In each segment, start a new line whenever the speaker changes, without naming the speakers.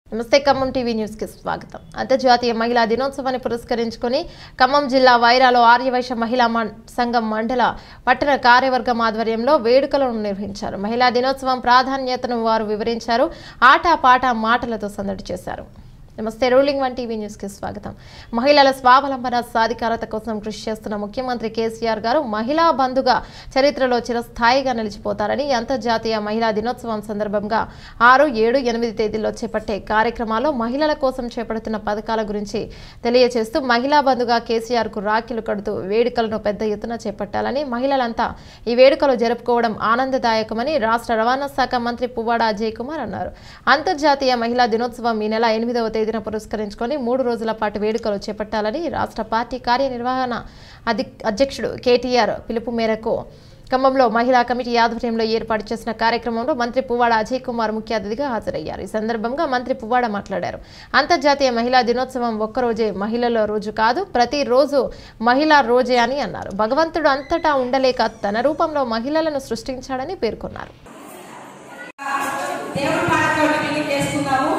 నమస్తే Khammam TV news కి స్వాగతం అంతర్జాతీయ మహిళా దినోత్సవాన్ని పురస్కరించుకొని ఖమ్మం జిల్లా వైరాలో ఆర్యవైశ్య మహిళా మం- సంఘం మండల పట్టణ కార్యవర్గం ఆధ్వర్యంలో వేడుకలను నిర్వహించారు మహిళా దినోత్సవం ప్రాధాన్యతను వారు వివరించారు ఆట పాట మాటలతో సందడి చేశారు నమస్తే రూలింగ్ వన్ టీవీ న్యూస్ కి స్వాగతం మహిళల స్వావలంబన సాధికారత కోసం కృషి చేస్తున్న ముఖ్యమంత్రి కేసీఆర్ గారు మహిళా బంధుగా చరిత్రలో చిరస్థాయిగా నిలిచిపోతారని అంతర్జాతీయ మహిళా దినోత్సవం సందర్భంగా ఆరు ఏడు ఎనిమిది తేదీల్లో చేపట్టే కార్యక్రమాల్లో మహిళల కోసం చేపడుతున్న పథకాల గురించి తెలియజేస్తూ మహిళా బంధుగా కేసీఆర్ కు రాఖీలు కడుతూ వేడుకలను పెద్ద ఎత్తున చేపట్టాలని మహిళలంతా ఈ వేడుకలు జరుపుకోవడం ఆనందదాయకమని రాష్ట్ర రవాణా శాఖ మంత్రి పువ్వాడ అజయ్ కుమార్ అన్నారు అంతర్జాతీయ మహిళా దినోత్సవం ఈ నెల ఎనిమిదవ తేదీన పురస్కరించుకొని మూడు రోజుల పాటు వేడుకలు చేపట్టాలని రాష్ట్ర పార్టీ కార్యనిర్వహణ అధి అధ్యక్షుడు కేటీఆర్ పిలుపు మేరకు ఖమ్మంలో మహిళా కమిటీ ఆధ్వర్యంలో ఏర్పాటు చేసిన కార్యక్రమంలో మంత్రి పువ్వాడ అజయ్ కుమార్ ముఖ్య అతిథిగా హాజరయ్యారు ఈ సందర్భంగా మంత్రి పువ్వాడ మాట్లాడారు అంతర్జాతీయ మహిళా దినోత్సవం ఒక్కరోజే మహిళల రోజు కాదు ప్రతిరోజు మహిళా రోజే అని అన్నారు భగవంతుడు అంతటా ఉండలేక తన రూపంలో మహిళలను సృష్టించాడని పేర్కొన్నారు
దేవుడి పాటతో పెళ్లి చేసుకున్నాము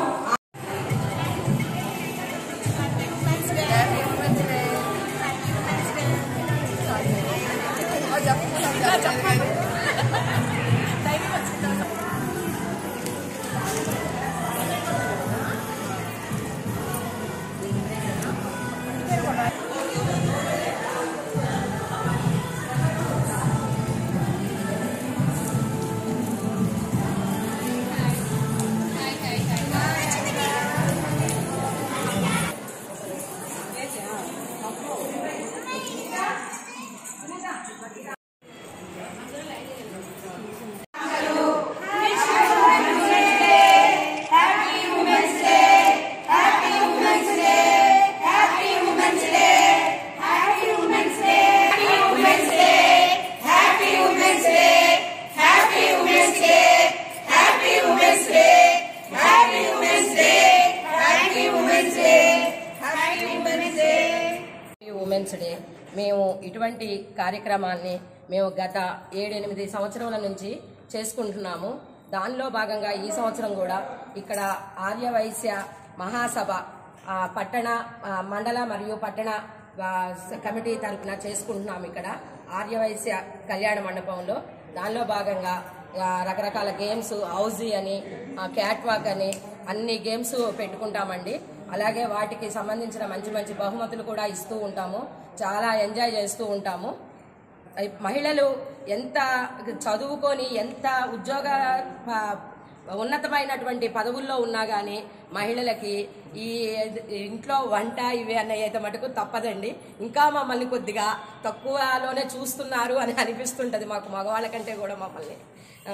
ఉమెన్స్ డే మేము ఇటువంటి కార్యక్రమాల్ని మేము గత ఏడెనిమిది సంవత్సరాల నుంచి చేసుకుంటున్నాము దానిలో భాగంగా ఈ సంవత్సరం కూడా ఇక్కడ ఆర్యవైశ్య మహాసభ ఆ, పట్టణ ఆ, మండల మరియు పట్టణ ఆ, కమిటీ తరఫున చేసుకుంటున్నాము ఇక్కడ ఆర్యవైశ్య కళ్యాణ మండపంలో దానిలో భాగంగా ఆ, రకరకాల గేమ్స్ హౌజీ అని ఆ, క్యాట్ వాక్ అని అన్ని గేమ్స్ పెట్టుకుంటామండి అలాగే వాటికి సంబంధించిన మంచి మంచి బహుమతులు కూడా ఇస్తూ ఉంటాము చాలా ఎంజాయ్ చేస్తూ ఉంటాము అయ్ మహిళలు ఎంత చదువుకొని ఎంత ఉద్యోగ ప- ఉన్నతమైనటువంటి పదవుల్లో ఉన్నా కానీ మహిళలకి ఈ ఇంట్లో వంట ఇవి అన్నవి అయితే మటుకు తప్పదండి ఇంకా మమ్మల్ని కొద్దిగా తక్కువలోనే చూస్తున్నారు అని అనిపిస్తుంటది మాకు మగవాళ్ళ కంటే కూడా మమ్మల్ని ఆ,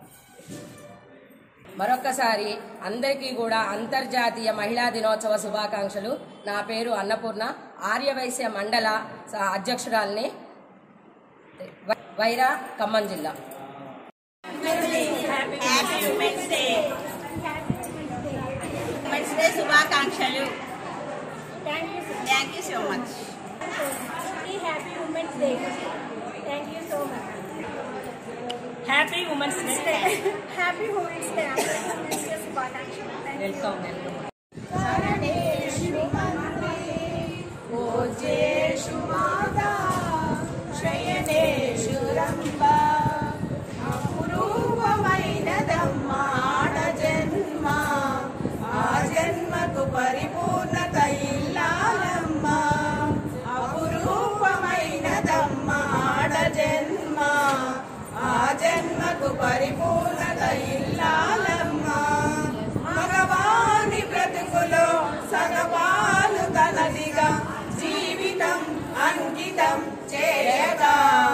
మరొక్కసారి అందరికీ కూడా అంతర్జాతీయ మహిళా దినోత్సవ శుభాకాంక్షలు నా పేరు అన్నపూర్ణ ఆర్యవైశ్య మండల స- అధ్యక్షురాల్ని వై- వైరా ఖమ్మం జిల్లా
ఉమెన్స్ డే శుభాకాంక్షలు thank you so much
happy women's day thank you so much
happy women's day
happy women's day women's day శుభాకాంక్షలు
వెల్కమ్ వెల్కమ్
పరిపూర్ణత ఇల్లాలమ్మ అపురూపమైనదమ్మ ఆడ జన్మ ఆ జన్మకు పరిపూర్ణత ఇల్లాలమ్మ మగవాని బ్రతుకులో సగపాలు తనదిగా జీవితం అంకితం చేయగా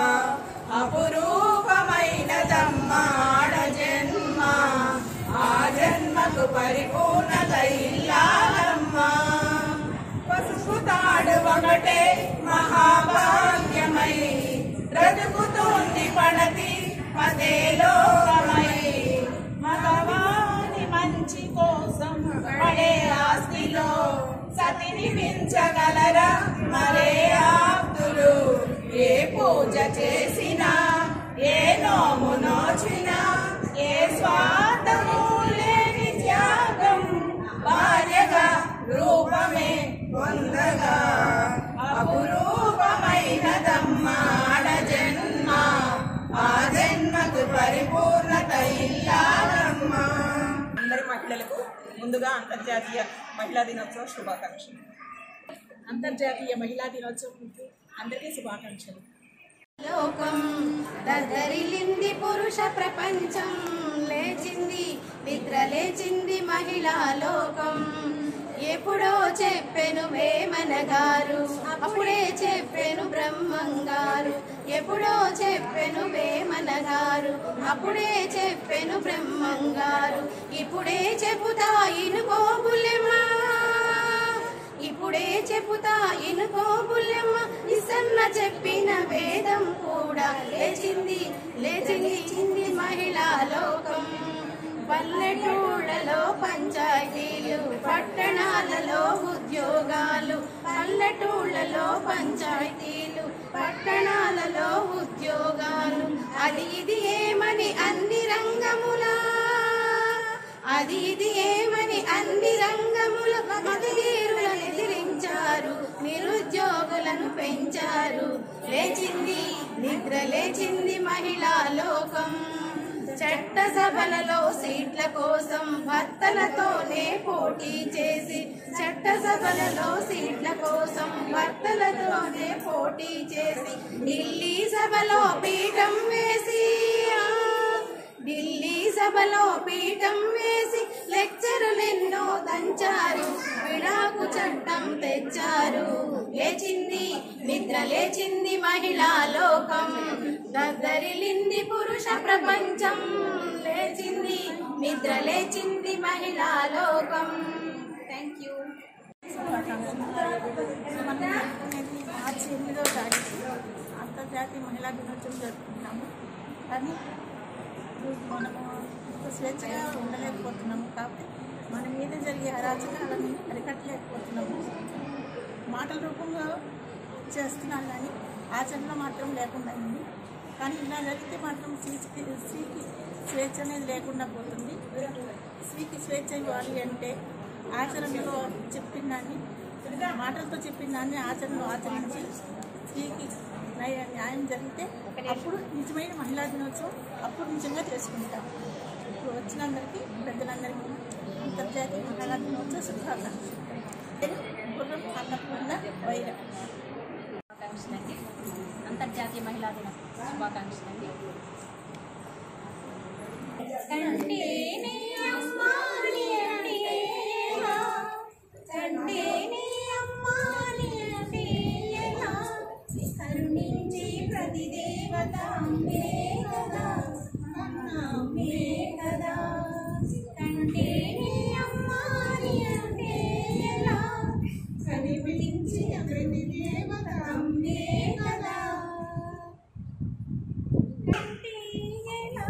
అపురూపమైనదమ్మ ఆడ జన్మ ఆ జన్మకు పరిపూర్ణత ఇల్లాలమ్మ పసుపు తాడు ఒకటే మహాభాగ్యమై బ్రతుకుతుంది పడతి పదేలోకమై మగవాని మంచి కోసం పడే ఆస్తిలో సతిని మించగలరా మరే ఆప్తులు ఏ పూజ చేసినా ఏ నోము నోచినా ఏ స్వార్థము లేని త్యాగం ముందుగా అంతర్జాతీయ మహిళా దినోత్సవ శుభాకాంక్షలు అంతర్జాతీయ మహిళా దినోత్సవంకి అందరికీ శుభాకాంక్షలు
లోకం దద్దరిల్లింది పురుష ప్రపంచం లేచింది నిద్ర లేచింది మహిళా లోకం ఎప్పుడో చెప్పెను వేమన గారు అప్పుడే చెప్పెను బ్రహ్మంగారు ఎప్పుడో చెప్పెను వేమన గారు అప్పుడే చెప్పెను బ్రహ్మంగారు ఇప్పుడే చెబుతా ఇనుకోబులెమ్మా ఇప్పుడే చెబుతా ఇనుకో బుల్లెమ్మ ఇసన్న చెప్పిన వేదం కూడా లేచింది లేచింది చింది మహిళా లోకం పల్లెటూళ్ళలో పంచాయతీలు పట్టణాలలో ఉద్యోగాలు పల్లెటూళ్ళలో పంచాయతీలు పట్టణాలలో ఉద్యోగాలు అది ఇది ఏమని అన్ని రంగములా అది ఇది ఏమని అన్ని రంగముల మగధీరులను ఎదిరించారు నిరుద్యోగులను పెంచారు లేచింది నిద్ర లేచింది మహిళా లోకం చట్ట సభలలో సీట్ల కోసం భర్తలతోనే పోటీ చేసి చట్ట సభలలో సీట్ల కోసం భర్తలతోనే పోటీ చేసి ఢిల్లీ సభలో పీఠం వేసి ఆ, ఢిల్లీ సభలో పీఠం వేసి లెక్చరులెన్నో దంచారు విడాకు చట్టం తెచ్చారు లేచింది నిద్ర లేచింది మహిళా లోకం దద్దరిలింది పురుష ప్రపంచం లేచింది నిద్ర లేచింది మహిళా లోకం థ్యాంక్ యూ
మనం జరుపుకునేది మార్చి ఎనిమిదో తారీఖు అంతర్జాతీయ మహిళా దినోత్సవం జరుపుకుంటాము కానీ మనము ఇంత స్వేచ్ఛగా ఉండలేకపోతున్నాము కాబట్టి మన మీద జరిగే అరాచకాలని అరికట్టలేకపోతున్నాము మాటల రూపంలో చేస్తున్నాం కానీ ఆచరణలో మాత్రం లేకుండా ఉంది కానీ ఇలా జరిగితే మాత్రం స్త్రీకి స్త్రీకి స్వేచ్ఛ అనేది లేకుండా పోతుంది స్త్రీకి స్వేచ్ఛ ఇవ్వాలి అంటే ఆచరణలో చెప్పిన దాన్ని మాటలతో చెప్పిన దాన్ని ఆచరణలో ఆచరించి స్త్రీకి న్యాయ- న్యాయం జరిగితే అప్పుడు నిజమైన మహిళా దినోత్సవం అప్పుడు నిజంగా చేసుకుంటాం ఇప్పుడు వచ్చినందరికీ పెద్దలందరికీ అంతర్జాతీయ మహిళా దినోత్సవ శుభాకాంక్షలు పేరు గుర్రం అన్నపూర్ణ వైర
శుభాకాంక్షలండి అంతర్జాతీయ మహిళా దిన శుభాకాంక్షలండి
కంటేనే అమ్మాని అంటేలా కంటేనే అమ్మాని అంటేలా కరుణించి ప్రతి దేవత అమ్మే కదా అమ్మే కదా కంటేనే అమ్మాని అంటేలా కనిపించి ప్రతి దేవత అమ్మే కదా కంటేలా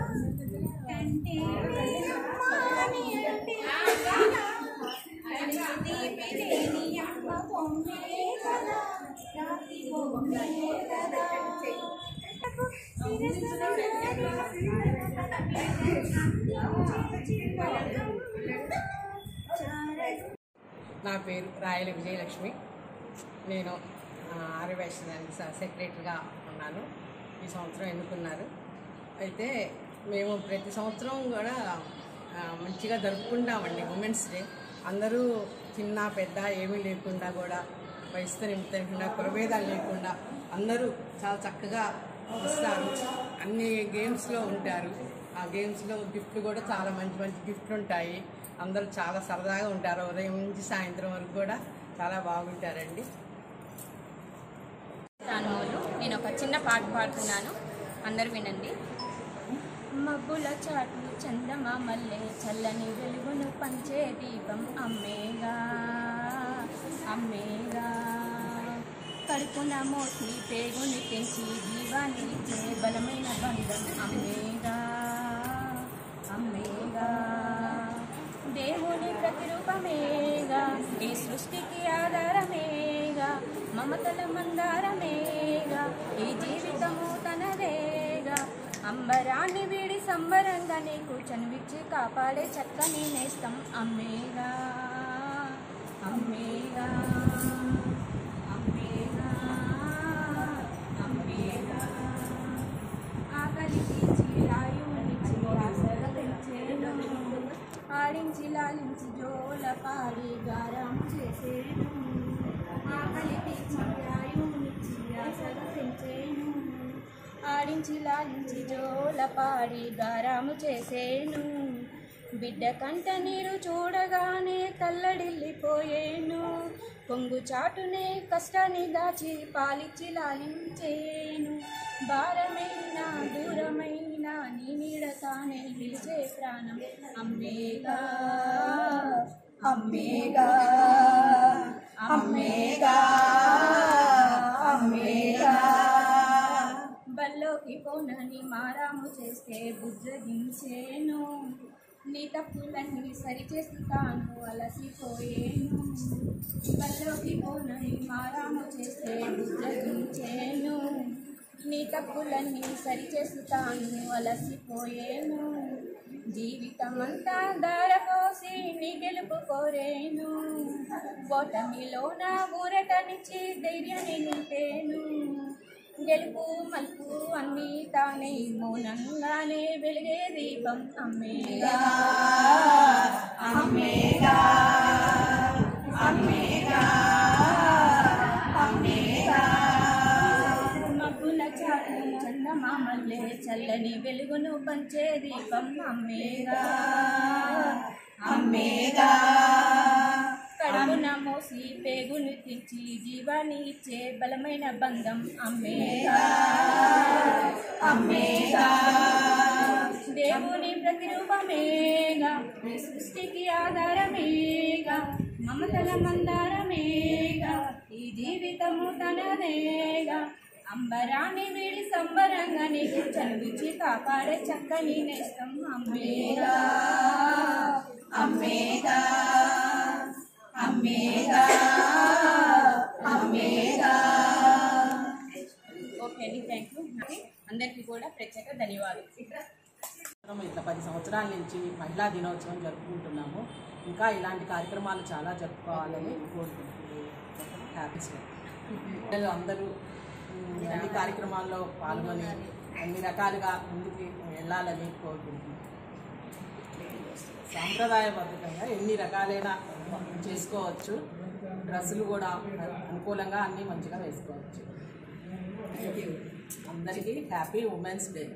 నా పేరు రాయల విజయలక్ష్మి నేను ఆ, ఆర్యవైశ్యానికి సెక్రటరీగా ఉన్నాను ఈ సంవత్సరం ఎన్నుకున్నారు అయితే మేము ప్రతి సంవత్సరం కూడా ఆ, మంచిగా జరుపుకుంటామండి ఉమెన్స్ డే అందరూ చిన్న పెద్ద ఏమీ లేకుండా కూడా వయసుతో నిమిత్తంగా కులభేదాలు లేకుండా అందరూ చాలా చక్కగా వస్తారు అన్ని గేమ్స్లో ఉంటారు ఆ గేమ్స్లో గిఫ్ట్లు కూడా చాలా మంచి మంచి గిఫ్ట్లు ఉంటాయి అందరూ చాలా సరదాగా ఉంటారు ఉదయం నుంచి సాయంత్రం వరకు కూడా చాలా బాగుంటారండి
రానుమోలు నేను ఒక చిన్న పాట పాడుతున్నాను అందరూ వినండి మబ్బుల చాటు చందమామల్లే చల్లని వెలుగును పంచే దీపం అమ్మేగా అమ్మేగా కడుపున మోసి పేగుని పెంచి జీవాన్ని ఇచ్చే బలమైన బంధం అమ్మేగా అమ్మేగా దేవుని ప్రతిరూపమేగా ఈ సృష్టికి ఆధారమేగా మమతల మందారమేగా ఈ జీవితము తనదేగా అంబరాన్ని వీడి సంబరంగా నీకు చనువిచ్చి కాపాడే చక్కని నేస్తం అమ్మేగా అమ్మేగా అమ్మేగా అమ్మేగా ఆకలి తీర్చి ఆయువునిచ్చి ఆశగా పెంచేను ఆడించి లాలించి జో
పాడి గారం చేసేను ఆకలి తీర్చి ఆయునిచ్చి ఆశలు పెంచేను ఆడించి లాలించి జోల పాడి గారాము చేసేను బిడ్డ కంట నీరు చూడగానే తల్లడిల్లిపోయేను పొంగు చాటునే కష్టాన్ని దాచి పాలిచ్చి లాలించేను భారమైన దూరమైన నీ నీడ తానే నిలిచే ప్రాణం అమ్మేగా అమ్మేగా అమ్మేగా అమ్మేగా బల్లోకి పోనని మారాము చేస్తే బుజ్జగించేను నీ తప్పులన్నీ సరిచేస్తాను అలసిపోయేను బల్లోకి పోనని మారాము చేస్తే బుజ్జగించేను నీ తప్పులన్నీ సరిచేస్తాను అలసిపోయేను జీవితమంతా దారపోసి నీ గెలుపు కోరేను ఓటమిలో నా ఊరటనిచ్చి ధైర్యాన్ని నింపేను గెలుపు మలుపు అన్నీ తానే మౌనంగానే వెలిగే దీపం అమ్మేగా అమ్మేగా అమ్మేగా అమ్మేగా మబ్బుల చాటు చందమామల్లే చల్లని వెలుగును పంచే దీపం అమ్మేగా అమ్మేగా కడుపున మోసి పేగును తెచ్చి జీవాన్ని ఇచ్చే బలమైన బంధం అమ్మేగా అమ్మేగా దేవుని ప్రతిరూపమేగా ఈ సృష్టికి ఆధారమేగా మమతల మందారమేగా ఈ జీవితము తనదేగా అంబరాన్ని వీడి సంబరంగా నీకు చనిపించి కాపాడే చక్కని నేస్తం అమ్మేగా అమ్మేగా అమ్మేగా అమ్మేగా ఓకే అండి థ్యాంక్ యూ అందరికీ కూడా ప్రత్యేక ధన్యవాదాలు
సంవత్సరం ఇట్లా పది సంవత్సరాల నుంచి మహిళా దినోత్సవం జరుపుకుంటున్నాము ఇంకా ఇలాంటి కార్యక్రమాలు చాలా జరుపుకోవాలని కోరుకుంటున్నాము హ్యాపీ పిల్లలు అందరూ ఉమ్, అన్ని కార్యక్రమాల్లో పాల్గొని అన్ని రకాలుగా ముందుకు వెళ్ళాలని కోరుకుంటున్నాం సాంప్రదాయబద్ధంగా ఎన్ని రకాలైన చేసుకోవచ్చు డ్రెస్సులు కూడా అనుకూలంగా అన్నీ మంచిగా వేసుకోవచ్చు అందరికీ హ్యాపీ ఉమెన్స్ డే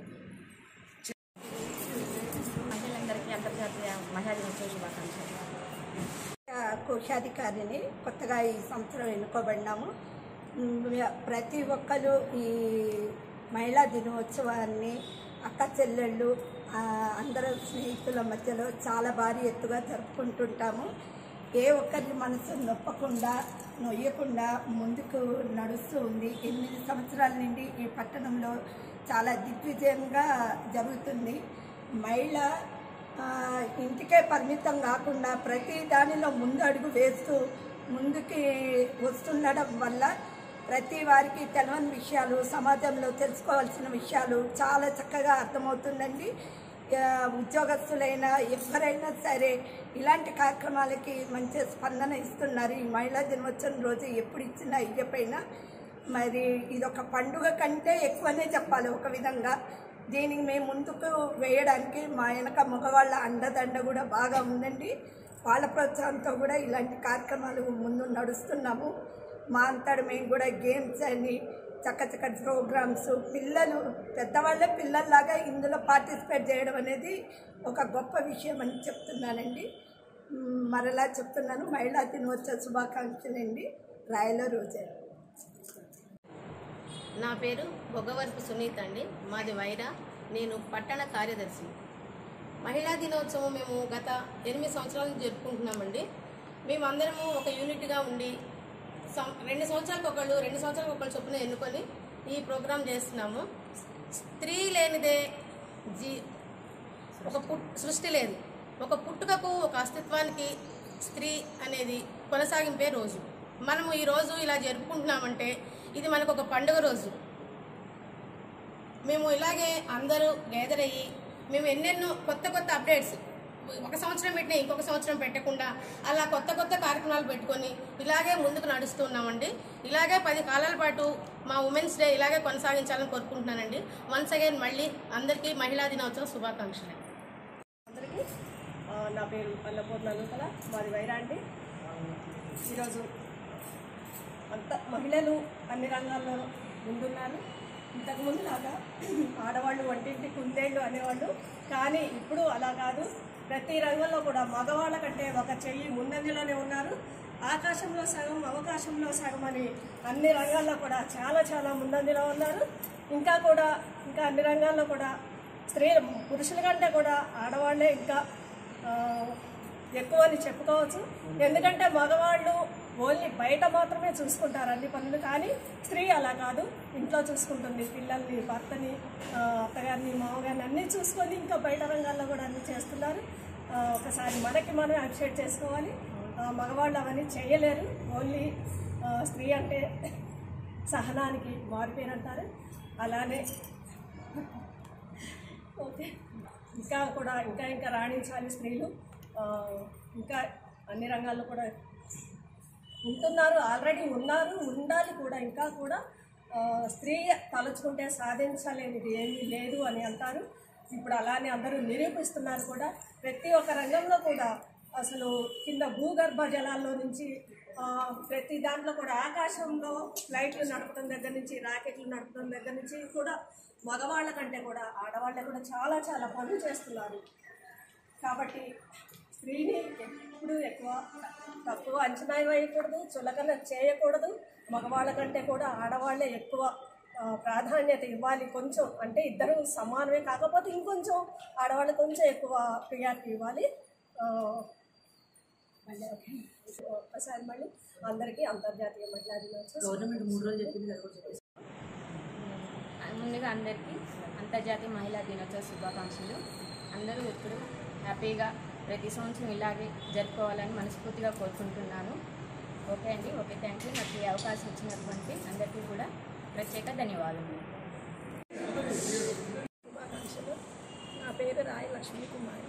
మహిళలందరికీ అంతర్జాతీయ మహిళా దినోత్సవ శుభాకాంక్షలు
కోశాధికారిని కొత్తగా ఈ సంవత్సరం ఎన్నుకోబడినాము ఉమ్, ప్రతి ఒక్కరు ఈ మహిళా దినోత్సవాన్ని అక్క చెల్లెళ్ళు ఆ, అందరూ స్నేహితుల మధ్యలో చాలా భారీ ఎత్తుగా జరుపుకుంటుంటాము ఏ ఒక్కరి మనసు నొప్పకుండా నొయ్యకుండా ముందుకు నడుస్తూ ఉంది ఎనిమిది సంవత్సరాల నుండి ఈ పట్టణంలో చాలా దిగ్విజయంగా జరుగుతుంది మహిళ ఆ, ఇంటికే పరిమితం కాకుండా ప్రతి దానిలో ముందు అడుగు వేస్తూ ముందుకి వస్తుండడం వల్ల ప్రతి వారికి తెలవని విషయాలు సమాజంలో తెలుసుకోవాల్సిన విషయాలు చాలా చక్కగా అర్థమవుతుందండి ఆ, ఉద్యోగస్తులైనా ఎవరైనా సరే ఇలాంటి కార్యక్రమాలకి మంచి స్పందన ఇస్తున్నారు ఈ మహిళా దినోత్సవం రోజు ఎప్పుడు ఇచ్చినా ఇయ్యపోయినా మరి ఇదొక పండుగ కంటే ఎక్కువనే చెప్పాలి ఒక విధంగా దీనికి మేము ముందుకు వేయడానికి మా వెనక మగవాళ్ళ అండదండ కూడా బాగా ఉందండి వాళ్ళ ప్రోత్సాహంతో కూడా ఇలాంటి కార్యక్రమాలు ముందు నడుస్తున్నాము మా అంతటి మేము కూడా గేమ్స్ అని చక్క చక్కటి ప్రోగ్రామ్స్ పిల్లలు పెద్దవాళ్ళే పిల్లల్లాగా ఇందులో పార్టిసిపేట్ చేయడం అనేది ఒక గొప్ప విషయం అని చెప్తున్నానండి మ్, మరలా చెప్తున్నాను మహిళా దినోత్సవ శుభాకాంక్షలు అండి రాయల రోజే
నా పేరు బొగ్గవరపు సునీత అండి మాది వైరా నేను పట్టణ కార్యదర్శి మహిళా దినోత్సవం మేము గత ఎనిమిది సంవత్సరాల నుంచి జరుపుకుంటున్నామండి మేమందరము ఒక యూనిట్గా ఉండి సం- రెండు సంవత్సరాలకు ఒకళ్ళు రెండు సంవత్సరాలకు ఒకళ్ళు చొప్పున ఎన్నుకొని ఈ ప్రోగ్రాం చేస్తున్నాము స్త్రీ లేనిదే జీ ఒక పుట్ సృష్టి లేదు ఒక పుట్టుకకు ఒక అస్తిత్వానికి స్త్రీ అనేది కొనసాగింపే రోజు మనము ఈ రోజు ఇలా జరుపుకుంటున్నామంటే ఇది మనకు ఒక పండుగ రోజు మేము ఇలాగే అందరూ గ్యాదర్ అయ్యి మేము ఎన్నెన్నో కొత్త కొత్త అప్డేట్స్ ఒక సంవత్సరం పెట్టినా ఇంకొక సంవత్సరం పెట్టకుండా అలా కొత్త కొత్త కార్యక్రమాలు పెట్టుకొని ఇలాగే ముందుకు నడుస్తున్నామండి ఇలాగే పది కాలాల పాటు మా ఉమెన్స్ డే ఇలాగే కొనసాగించాలని కోరుకుంటున్నానండి వన్స్ అగైన్ మళ్ళీ అందరికీ మహిళా దినోత్సవ శుభాకాంక్షలు
అందరికీ ఆ, నా పేరు అన్నపూర్ణ అనుకల మాది వైరాంటి ఈరోజు అంత మహిళలు అన్ని రంగాల్లో ముందున్నారు ఇంతకుముందు లాగా ఆడవాళ్ళు వంటింటి కుందేళ్ళు అనేవాళ్ళు కానీ ఇప్పుడు అలా కాదు ప్రతి రంగంలో కూడా మగవాళ్ళ కంటే ఒక చెయ్యి ముందంజలోనే ఉన్నారు ఆకాశంలో సగం అవకాశంలో సగం అని అన్ని రంగాల్లో కూడా చాలా చాలా ముందంజలో ఉన్నారు ఇంకా కూడా ఇంకా అన్ని రంగాల్లో కూడా స్త్రీ పురుషుల కంటే కూడా ఆడవాళ్ళే ఇంకా ఆ, ఎక్కువ అని చెప్పుకోవచ్చు ఎందుకంటే మగవాళ్ళు ఓన్లీ బయట మాత్రమే చూసుకుంటారు అన్ని పనులు కానీ స్త్రీ అలా కాదు ఇంట్లో చూసుకుంటుంది పిల్లల్ని భర్తని ఆ, అత్తగారిని మామగారిని అన్నీ చూసుకొని ఇంకా బయట రంగాల్లో కూడా అన్నీ చేస్తున్నారు ఆ, ఒకసారి మనకి మనం అప్రిషియేట్ చేసుకోవాలి ఆ, మగవాళ్ళు అవన్నీ చేయలేరు ఓన్లీ ఆ, స్త్రీ అంటే సహనానికి మారిపోయినంటారు అలానే ఓకే ఇంకా కూడా ఇంకా ఇంకా రాణించాలి స్త్రీలు ఆ, ఇంకా అన్ని రంగాల్లో కూడా ఉంటున్నారు ఆల్రెడీ ఉన్నారు ఉండాలి కూడా ఇంకా కూడా ఆ, స్త్రీ తలుచుకుంటే సాధించలేనిది ఏమీ లేదు అని అంటారు ఇప్పుడు అలానే అందరూ నిరూపిస్తున్నారు కూడా ప్రతి ఒక్క రంగంలో కూడా అసలు కింద భూగర్భ జలాల్లో నుంచి ఆ, ప్రతి దాంట్లో కూడా ఆకాశంలో ఫ్లైట్లు నడపడం దగ్గర నుంచి రాకెట్లు నడపడం దగ్గర నుంచి కూడా మగవాళ్ళ కంటే కూడా ఆడవాళ్ళే కూడా చాలా చాలా పనులు చేస్తున్నారు కాబట్టి స్త్రీని ఎప్పుడు ఎక్కువ తక్కువ అంచనా వేయకూడదు చులకన చేయకూడదు మగవాళ్ళ కంటే కూడా ఆడవాళ్ళే ఎక్కువ ఆ, ప్రాధాన్యత ఇవ్వాలి కొంచెం అంటే ఇద్దరు సమానమే కాకపోతే ఇంకొంచెం ఆడవాళ్ళు కొంచెం ఎక్కువ ప్రియారిటీ ఇవ్వాలి ఆ, మళ్ళీ ఓకే. ఒక్కసారి మళ్ళీ అందరికీ అంతర్జాతీయ మహిళా దినోత్సవం
గవర్నమెంట్ మూడు రోజులు చెప్పింది కదా కూడా చెప్పేసి
ముందుగా అందరికీ అంతర్జాతీయ మహిళా దినోత్సవ శుభాకాంక్షలు అందరూ ఎప్పుడు హ్యాపీగా ప్రతి సంవత్సరం ఇలాగే జరుపుకోవాలని మనస్ఫూర్తిగా కోరుకుంటున్నాను ఓకే అండి ఓకే థ్యాంక్ యూ నాకు ఈ అవకాశం ఇచ్చినటువంటి అందరికీ కూడా ప్రత్యేక ధన్యవాదాలు
శుభాకాంక్షలు నా పేరు రాయ లక్ష్మీ కుమారి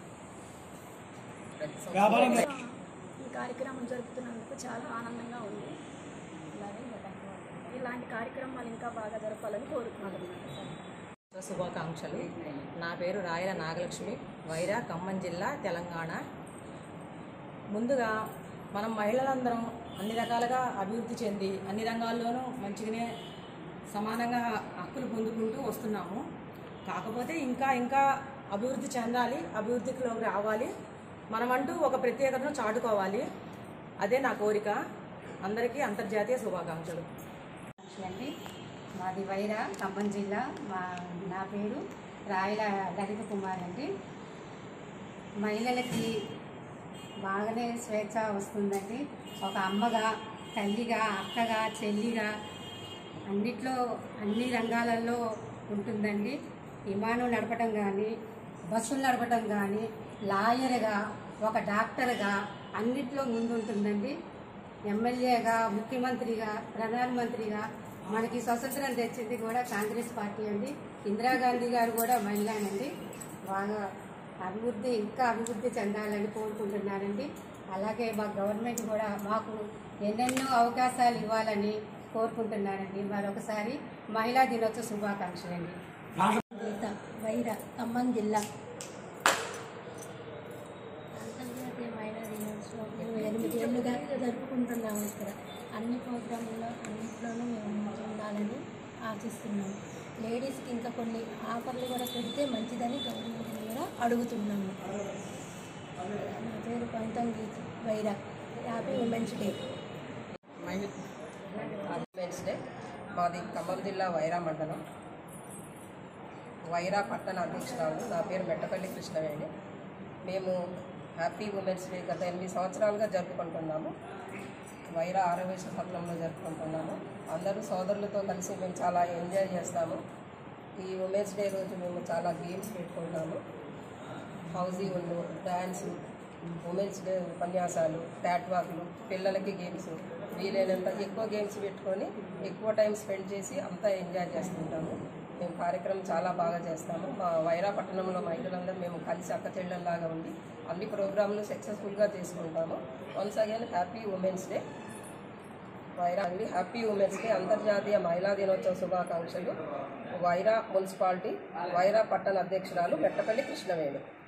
ఈ కార్యక్రమం జరుపుతున్నందుకు చాలా ఆనందంగా ఉంది ఇలాగే ఇలాంటి కార్యక్రమాలు ఇంకా బాగా జరపాలని కోరుకుంటున్నాను
శుభాకాంక్షలు నా పేరు రాయల నాగలక్ష్మి వైరా ఖమ్మం జిల్లా తెలంగాణ ముందుగా మనం మహిళలందరం అన్ని రకాలుగా అభివృద్ధి చెంది అన్ని రంగాల్లోనూ మంచిగానే సమానంగా హక్కులు పొందుకుంటూ వస్తున్నాము కాకపోతే ఇంకా ఇంకా అభివృద్ధి చెందాలి అభివృద్ధిలోకి రావాలి మనమంటూ ఒక ప్రత్యేకతను చాటుకోవాలి అదే నా కోరిక అందరికీ అంతర్జాతీయ శుభాకాంక్షలు
అండి మాది వైరా ఖమ్మం జిల్లా మా నా పేరు రాయల లలిత కుమార్ అండి మహిళలకి బాగానే స్వేచ్ఛ వస్తుందండి ఒక అమ్మగా తల్లిగా అక్కగా చెల్లిగా అన్నిట్లో అన్ని రంగాలలో ఉంటుందండి విమానం నడపడం కానీ బస్సులు నడపడం కానీ లాయర్గా ఒక డాక్టర్గా అన్నిట్లో ముందుంటుందండి ఎమ్మెల్యేగా ముఖ్యమంత్రిగా ప్రధానమంత్రిగా మనకి స్వతంత్రం తెచ్చింది కూడా కాంగ్రెస్ పార్టీ అండి ఇందిరాగాంధీ గారు కూడా మహిళానండి బాగా అభివృద్ధి ఇంకా అభివృద్ధి చెందాలని కోరుకుంటున్నానండి అలాగే మా గవర్నమెంట్ కూడా మాకు ఎన్నెన్నో అవకాశాలు ఇవ్వాలని కోరుకుంటున్నానండి మరొకసారి మహిళా దినోత్సవ శుభాకాంక్షలు అండి
గీత వైర ఖమ్మం జిల్లా అంతర్జాతీయ మహిళా దినోత్సవం మేము ఎనిమిది ఏళ్ళుగా జరుపుకుంటున్నాము ఇక్కడ అన్ని ప్రోగ్రాంల్లో అన్నింటిలోనూ మేము మంచిగా ఉండాలని ఆశిస్తున్నాము లేడీస్కి ఇంకా కొన్ని ఆఫర్లు కూడా పెడితే మంచిదని గవర్నమెంట్ కూడా అడుగుతున్నాము నా పేరు Pantham Geetha Wyra happy women's day
women's day మాది ఖమ్మం జిల్లా వైరా మండలం వైరా పట్టణ అధ్యక్షురాలు నా పేరు మెట్టపల్లి కృష్ణవేణి మేము హ్యాపీ ఉమెన్స్ డే గత ఎనిమిది సంవత్సరాలుగా జరుపుకుంటున్నాము వైరా ఆరవేశ పట్టణంలో జరుపుకుంటున్నాము అందరూ సోదరులతో కలిసి మేము చాలా ఎంజాయ్ చేస్తాము ఈ ఉమెన్స్ డే రోజు మేము చాలా గేమ్స్ పెట్టుకుంటాము హౌజీ ఉండు డ్యాన్స్ ఉమెన్స్ డే ఉపన్యాసాలు క్యాట్ వాక్లు పిల్లలకి గేమ్స్ వీలైనంత ఎక్కువ గేమ్స్ పెట్టుకొని ఎక్కువ టైం స్పెండ్ చేసి అంతా ఎంజాయ్ చేస్తుంటాము మేము కార్యక్రమం చాలా బాగా చేస్తాము మా వైరా పట్టణంలో మహిళలందరూ మేము కలిసి అక్క చెల్లెల్లాగా ఉండి అన్ని ప్రోగ్రాంలు సక్సెస్ఫుల్గా చేసుకుంటాము once again happy women's day Wyra అండి హ్యాపీ ఉమెన్స్ డే అంతర్జాతీయ మహిళా దినోత్సవ శుభాకాంక్షలు వైరా మున్సిపాలిటీ వైరా పట్టణ అధ్యక్షురాలు మెట్టపల్లి కృష్ణవేణి